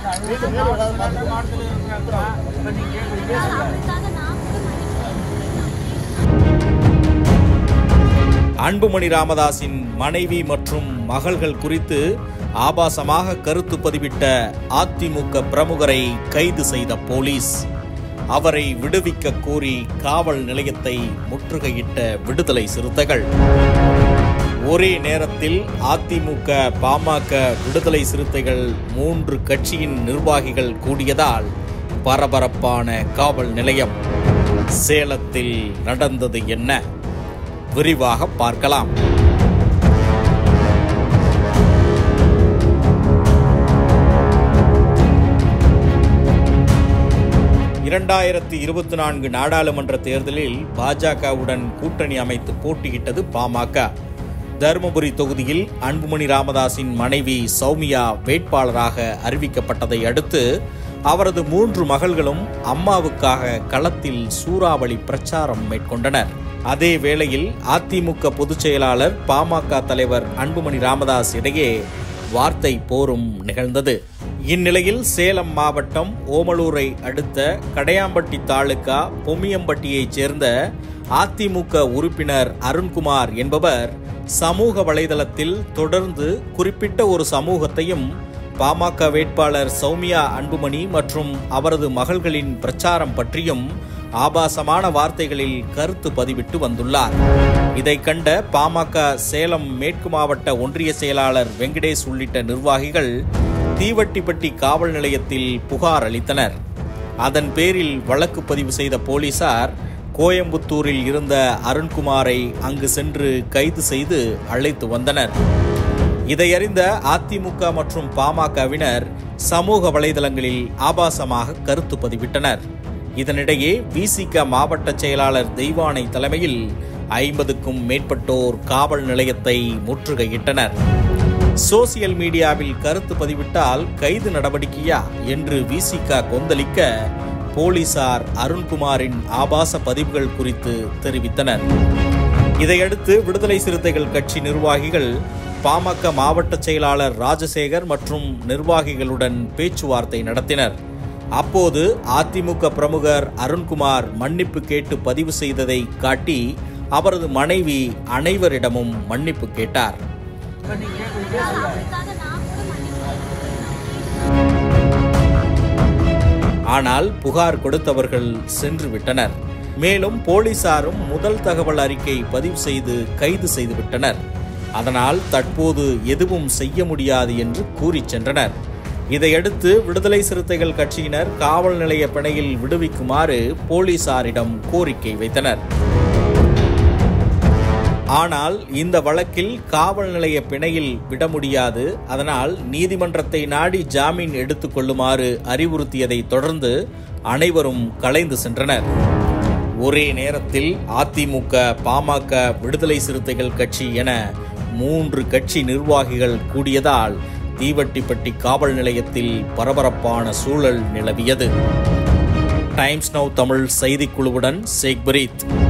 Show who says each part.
Speaker 1: அன்புமணி ராமதாஸின் மனைவி மற்றும் மகள்கள் குறித்து ஆபாசமாக கருத்து பதிவிட்ட அதிமுக பிரமுகரை கைது செய்த போலீஸ் அவரை விடுவிக்க கோரி காவல் நிலையத்தை முற்றுகையிட்ட விடுதலை சிறுத்தைகள் ஒரே நேரத்தில் அதிமுக பாமக விடுதலை சிறுத்தைகள் மூன்று கட்சியின் நிர்வாகிகள் கூடியதால் பரபரப்பான காவல் நிலையம் சேலத்தில் நடந்தது என்ன விரிவாக பார்க்கலாம் இரண்டாயிரத்தி இருபத்தி நான்கு நாடாளுமன்ற தேர்தலில் பாஜகவுடன் கூட்டணி அமைத்து போட்டியிட்டது பாமக தருமபுரி தொகுதியில் அன்புமணி ராமதாஸின் மனைவி சௌமியா வேட்பாளராக அறிவிக்கப்பட்டதை அடுத்து அவரது மூன்று மகள்களும் அம்மாவுக்காக களத்தில் சூறாவளி பிரச்சாரம் மேற்கொண்டனர் அதே வேளையில் அதிமுக பொதுச் செயலாளர் பாமக தலைவர் அன்புமணி ராமதாஸ் இடையே வார்த்தை போரும் நிகழ்ந்தது இந்நிலையில் சேலம் மாவட்டம் ஓமலூரை அடுத்த கடையாம்பட்டி தாலுகா பொம்மியம்பட்டியைச் சேர்ந்த அதிமுக உறுப்பினர் அருண்குமார் என்பவர் சமூக வலைதளத்தில் தொடர்ந்து குறிப்பிட்ட ஒரு சமூகத்தையும் பாமக வேட்பாளர் சௌமியா அன்புமணி மற்றும் அவரது மகள்களின் பிரச்சாரம் பற்றியும் ஆபாசமான வார்த்தைகளில் கருத்து பதிவிட்டு வந்துள்ளார் இதை கண்ட பாமக சேலம் மேற்கு மாவட்ட ஒன்றிய செயலாளர் வெங்கடேஷ் உள்ளிட்ட நிர்வாகிகள் தீவட்டிப்பட்டி காவல் நிலையத்தில் புகார் அளித்தனர் அதன் பேரில் வழக்கு பதிவு செய்த போலீசார் கோயம்புத்தூரில் இருந்த அருண்குமாரை அங்கு சென்று கைது செய்து அழைத்து வந்தனர் இதையறிந்த அதிமுக மற்றும் பாமகவினர் சமூக வலைதளங்களில் ஆபாசமாக கருத்து பதிவிட்டனர் இதனிடையே விசிக மாவட்ட செயலாளர் தெய்வானை தலைமையில் ஐம்பதுக்கும் மேற்பட்டோர் காவல் நிலையத்தை முற்றுகையிட்டனர் சோசியல் மீடியாவில் கருத்து பதிவிட்டால் கைது நடவடிக்கையா என்று விசிக கொந்தளிக்க போலீசார் அருண்குமாரின் ஆபாச பதிவுகள் குறித்து தெரிவித்தனர் இதையடுத்து விடுதலை சிறுத்தைகள் கட்சி நிர்வாகிகள் பாமக மாவட்ட செயலாளர் ராஜசேகர் மற்றும் நிர்வாகிகளுடன் பேச்சுவார்த்தை நடத்தினர் அப்போது அதிமுக பிரமுகர் அருண்குமார் மன்னிப்பு கேட்டு பதிவு செய்ததை காட்டி அவரது மனைவி அனைவரிடமும் மன்னிப்பு கேட்டார் ஆனால் புகார் கொடுத்தவர்கள் சென்று விட்டனர் மேலும் போலீசாரும் முதல் தகவல் அறிக்கை பதிவு செய்து கைது செய்து விட்டனர் அதனால் தற்போது எதுவும் செய்ய முடியாது என்று கூறிச் சென்றனர் இதையடுத்து விடுதலை சிறுத்தைகள் கட்சியினர் காவல் நிலைய பிணையில் விடுவிக்குமாறு போலீசாரிடம் கோரிக்கை வைத்தனர் ஆனால் இந்த வழக்கில் காவல் நிலைய பிணையில் விட முடியாது அதனால் நீதிமன்றத்தை நாடி ஜாமீன் எடுத்துக் கொள்ளுமாறு அறிவுறுத்தியதை தொடர்ந்து அனைவரும் கலைந்து சென்றனர் ஒரே நேரத்தில் அதிமுக பாமக விடுதலை சிறுத்தைகள் கட்சி என மூன்று கட்சி நிர்வாகிகள் கூடியதால் தீவட்டிப்பட்டி காவல் நிலையத்தில் பரபரப்பான சூழல் நிலவியது டைம்ஸ் நவ் தமிழ் செய்திக்குழுவுடன் ஷேக் பரீத்